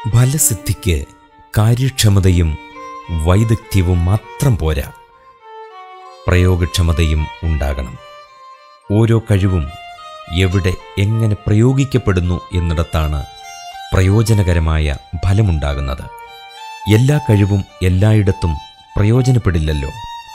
ഫലസിദ്ധിക്ക് കാര്യക്ഷമതയും വൈദഗ്ധ്യവും മാത്രം പോരാ പ്രയോഗക്ഷമതയും ഉണ്ടാകണം ഓരോ കഴിവും എവിടെ എങ്ങനെ പ്രയോഗിക്കപ്പെടുന്നു എന്നിടത്താണ് പ്രയോജനകരമായ ഫലമുണ്ടാകുന്നത് എല്ലാ കഴിവും എല്ലായിടത്തും പ്രയോജനപ്പെടില്ലല്ലോ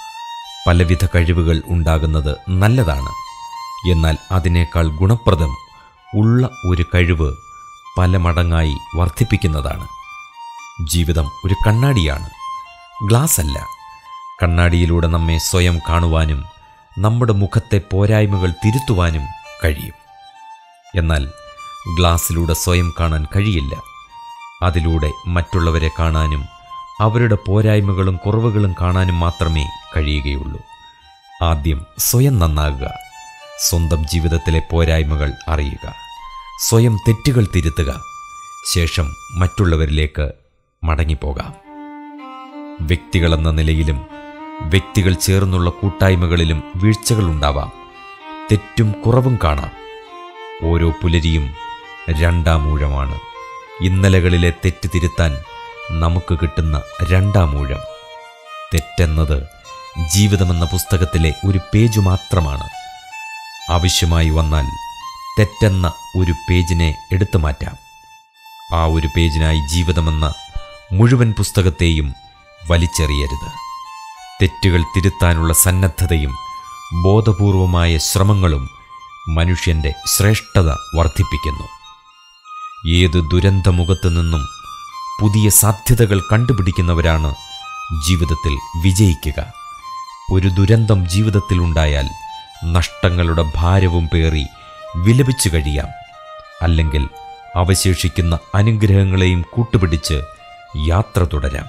പലവിധ കഴിവുകൾ ഉണ്ടാകുന്നത് നല്ലതാണ് എന്നാൽ അതിനേക്കാൾ ഗുണപ്രദം ഉള്ള ഒരു കഴിവ് പല മടങ്ങായി വർദ്ധിപ്പിക്കുന്നതാണ് ജീവിതം ഒരു കണ്ണാടിയാണ് ഗ്ലാസ് അല്ല കണ്ണാടിയിലൂടെ നമ്മെ സ്വയം കാണുവാനും നമ്മുടെ മുഖത്തെ പോരായ്മകൾ തിരുത്തുവാനും കഴിയും എന്നാൽ ഗ്ലാസ്സിലൂടെ സ്വയം കാണാൻ കഴിയില്ല അതിലൂടെ മറ്റുള്ളവരെ കാണാനും അവരുടെ പോരായ്മകളും കുറവുകളും കാണാനും മാത്രമേ കഴിയുകയുള്ളൂ ആദ്യം സ്വയം നന്നാകുക സ്വന്തം ജീവിതത്തിലെ പോരായ്മകൾ അറിയുക സ്വയം തെറ്റുകൾ തിരുത്തുക ശേഷം മറ്റുള്ളവരിലേക്ക് മടങ്ങിപ്പോകാം വ്യക്തികളെന്ന നിലയിലും വ്യക്തികൾ ചേർന്നുള്ള കൂട്ടായ്മകളിലും വീഴ്ചകളുണ്ടാവാം തെറ്റും കുറവും കാണാം ഓരോ പുലരിയും രണ്ടാം ഊഴമാണ് ഇന്നലകളിലെ തെറ്റ് തിരുത്താൻ നമുക്ക് കിട്ടുന്ന രണ്ടാം ഊഴം തെറ്റെന്നത് ജീവിതമെന്ന പുസ്തകത്തിലെ ഒരു പേജ് മാത്രമാണ് ആവശ്യമായി വന്നാൽ തെറ്റെന്ന ഒരു പേജിനെ എടുത്തു മാറ്റാം ആ ഒരു പേജിനായി ജീവിതമെന്ന മുഴുവൻ പുസ്തകത്തെയും വലിച്ചെറിയരുത് തെറ്റുകൾ തിരുത്താനുള്ള സന്നദ്ധതയും ബോധപൂർവമായ ശ്രമങ്ങളും മനുഷ്യന്റെ ശ്രേഷ്ഠത വർദ്ധിപ്പിക്കുന്നു ഏത് ദുരന്തമുഖത്തു നിന്നും പുതിയ സാധ്യതകൾ കണ്ടുപിടിക്കുന്നവരാണ് ജീവിതത്തിൽ വിജയിക്കുക ഒരു ദുരന്തം ജീവിതത്തിൽ ഉണ്ടായാൽ നഷ്ടങ്ങളുടെ ഭാരവും പേറി വിലപിച്ചു കഴിയാം അല്ലെങ്കിൽ അവശേഷിക്കുന്ന അനുഗ്രഹങ്ങളെയും കൂട്ടുപിടിച്ച് യാത്ര തുടരാം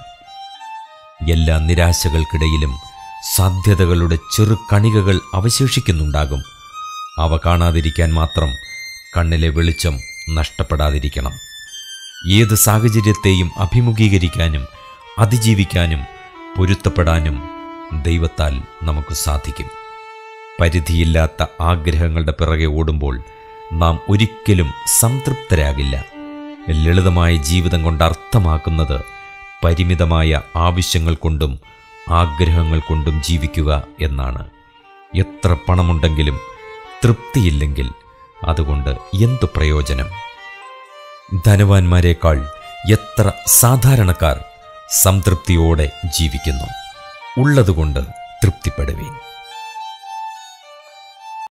എല്ലാ നിരാശകൾക്കിടയിലും സാധ്യതകളുടെ ചെറുകണികകൾ അവശേഷിക്കുന്നുണ്ടാകും അവ കാണാതിരിക്കാൻ മാത്രം കണ്ണിലെ വെളിച്ചം നഷ്ടപ്പെടാതിരിക്കണം ഏത് സാഹചര്യത്തെയും അഭിമുഖീകരിക്കാനും അതിജീവിക്കാനും പൊരുത്തപ്പെടാനും ദൈവത്താൽ നമുക്ക് സാധിക്കും പരിധിയില്ലാത്ത ആഗ്രഹങ്ങളുടെ പിറകെ ഓടുമ്പോൾ നാം ഒരിക്കലും സംതൃപ്തരാകില്ല ലളിതമായ ജീവിതം കൊണ്ട് അർത്ഥമാക്കുന്നത് പരിമിതമായ ആവശ്യങ്ങൾ കൊണ്ടും ആഗ്രഹങ്ങൾ കൊണ്ടും ജീവിക്കുക എന്നാണ് എത്ര പണമുണ്ടെങ്കിലും തൃപ്തിയില്ലെങ്കിൽ അതുകൊണ്ട് എന്തു പ്രയോജനം ധനവാന്മാരെക്കാൾ എത്ര സാധാരണക്കാർ സംതൃപ്തിയോടെ ജീവിക്കുന്നു ഉള്ളതുകൊണ്ട് തൃപ്തിപ്പെടുവീൻ